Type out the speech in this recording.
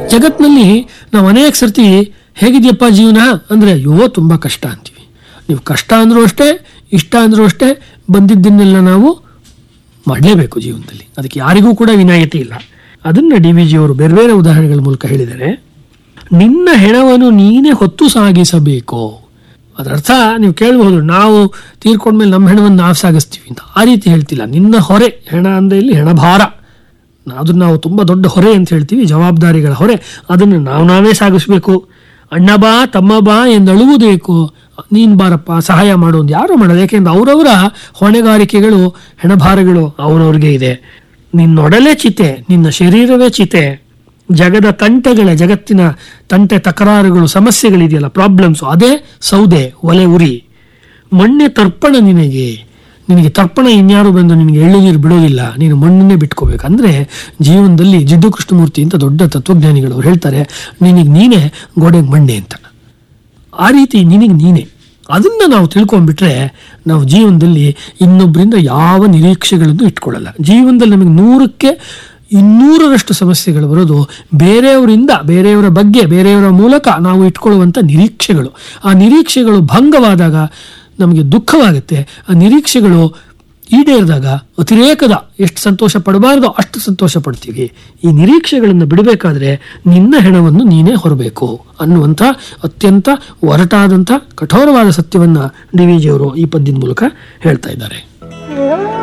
ಜಗತ್ತಿನಲ್ಲಿ ನಾವು ಅನೇಕ ಸರ್ತಿ ಹೇಗಿದೆಯಪ್ಪ ಜೀವನ ಅಂದರೆ ಅಯ್ಯೋ ತುಂಬ ಕಷ್ಟ ಅಂತೀವಿ ನೀವು ಕಷ್ಟ ಅಂದರೂ ಅಷ್ಟೇ ಇಷ್ಟ ಅಂದರೂ ಅಷ್ಟೇ ಬಂದಿದ್ದನ್ನೆಲ್ಲ ನಾವು ಮಾಡಲೇಬೇಕು ಜೀವನದಲ್ಲಿ ಅದಕ್ಕೆ ಯಾರಿಗೂ ಕೂಡ ವಿನಾಯಿತಿ ಇಲ್ಲ ಅದನ್ನು ಡಿ ವಿ ಜಿಯವರು ಬೇರೆ ಬೇರೆ ಉದಾಹರಣೆಗಳ ಮೂಲಕ ಹೇಳಿದ್ದಾರೆ ನಿನ್ನ ಹೆಣವನ್ನು ನೀನೇ ಹೊತ್ತು ಸಾಗಿಸಬೇಕು ಅದರ ಅರ್ಥ ನೀವು ಕೇಳಬಹುದು ನಾವು ತೀರ್ಕೊಂಡ್ಮೇಲೆ ನಮ್ಮ ಹೆಣವನ್ನು ನಾವು ಸಾಗಿಸ್ತೀವಿ ಅಂತ ಆ ರೀತಿ ಹೇಳ್ತಿಲ್ಲ ನಿನ್ನ ಹೊರೆ ಹೆಣ ಅಂದರೆ ಇಲ್ಲಿ ಹೆಣಭಾರ ಅದನ್ನು ನಾವು ತುಂಬ ದೊಡ್ಡ ಹೊರೆ ಅಂತ ಹೇಳ್ತೀವಿ ಜವಾಬ್ದಾರಿಗಳ ಹೊರೆ ಅದನ್ನು ನಾವು ನಾವೇ ಸಾಗಿಸ್ಬೇಕು ಅಣ್ಣ ಬಾ ತಮ್ಮ ಬಾ ಎಂದಳುವುದೇಕು ನೀನು ಬಾರಪ್ಪ ಸಹಾಯ ಮಾಡು ಅಂತ ಯಾರು ಮಾಡೋದು ಯಾಕೆಂದ್ರೆ ಅವರವರ ಹೊಣೆಗಾರಿಕೆಗಳು ಹೆಣಭಾರಗಳು ಅವರವ್ರಿಗೆ ಇದೆ ನಿನ್ನೊಡಲೆ ಚಿತೆ ನಿನ್ನ ಶರೀರವೇ ಚಿತೆ ಜಗದ ತಂಟೆಗಳ ಜಗತ್ತಿನ ತಂಟೆ ತಕರಾರುಗಳು ಸಮಸ್ಯೆಗಳಿದೆಯಲ್ಲ ಪ್ರಾಬ್ಲಮ್ಸು ಅದೇ ಸೌದೆ ಒಲೆ ಉರಿ ಮಣ್ಣೆ ತರ್ಪಣ ನಿನಗೆ ನಿನಗೆ ತರ್ಪಣ ಇನ್ಯಾರು ಬಂದು ನಿನಗೆ ಎಳ್ಳು ನೀರು ಬಿಡೋದಿಲ್ಲ ನೀನು ಮಣ್ಣನ್ನೇ ಬಿಟ್ಕೋಬೇಕು ಅಂದರೆ ಜೀವನದಲ್ಲಿ ಜಿಡ್ಡು ಕೃಷ್ಣಮೂರ್ತಿ ಅಂತ ದೊಡ್ಡ ತತ್ವಜ್ಞಾನಿಗಳು ಅವ್ರು ಹೇಳ್ತಾರೆ ನಿನಗೆ ನೀನೇ ಗೋಡೆಗೆ ಮಣ್ಣೆ ಅಂತ ಆ ರೀತಿ ನಿನಗೆ ನೀನೇ ಅದನ್ನು ನಾವು ತಿಳ್ಕೊಂಡ್ಬಿಟ್ರೆ ನಾವು ಜೀವನದಲ್ಲಿ ಇನ್ನೊಬ್ಬರಿಂದ ಯಾವ ನಿರೀಕ್ಷೆಗಳನ್ನು ಇಟ್ಕೊಳ್ಳಲ್ಲ ಜೀವನದಲ್ಲಿ ನಮಗೆ ನೂರಕ್ಕೆ ಇನ್ನೂರರಷ್ಟು ಸಮಸ್ಯೆಗಳು ಬರೋದು ಬೇರೆಯವರಿಂದ ಬೇರೆಯವರ ಬಗ್ಗೆ ಬೇರೆಯವರ ಮೂಲಕ ನಾವು ಇಟ್ಕೊಳ್ಳುವಂಥ ನಿರೀಕ್ಷೆಗಳು ಆ ನಿರೀಕ್ಷೆಗಳು ಭಂಗವಾದಾಗ ನಮಗೆ ದುಃಖವಾಗುತ್ತೆ ಆ ನಿರೀಕ್ಷೆಗಳು ಈಡೇರಿದಾಗ ಅತಿರೇಕದ ಎಷ್ಟು ಸಂತೋಷ ಪಡಬಾರ್ದೋ ಅಷ್ಟು ಸಂತೋಷ ಪಡ್ತೀವಿ ಈ ನಿರೀಕ್ಷೆಗಳನ್ನು ಬಿಡಬೇಕಾದ್ರೆ ನಿನ್ನ ಹೆಣವನ್ನು ನೀನೇ ಹೊರಬೇಕು ಅನ್ನುವಂಥ ಅತ್ಯಂತ ಒರಟಾದಂಥ ಕಠೋರವಾದ ಸತ್ಯವನ್ನು ಡಿ ವಿ ಜಿಯವರು ಈ ಪದ್ಯದ ಮೂಲಕ ಹೇಳ್ತಾ ಇದ್ದಾರೆ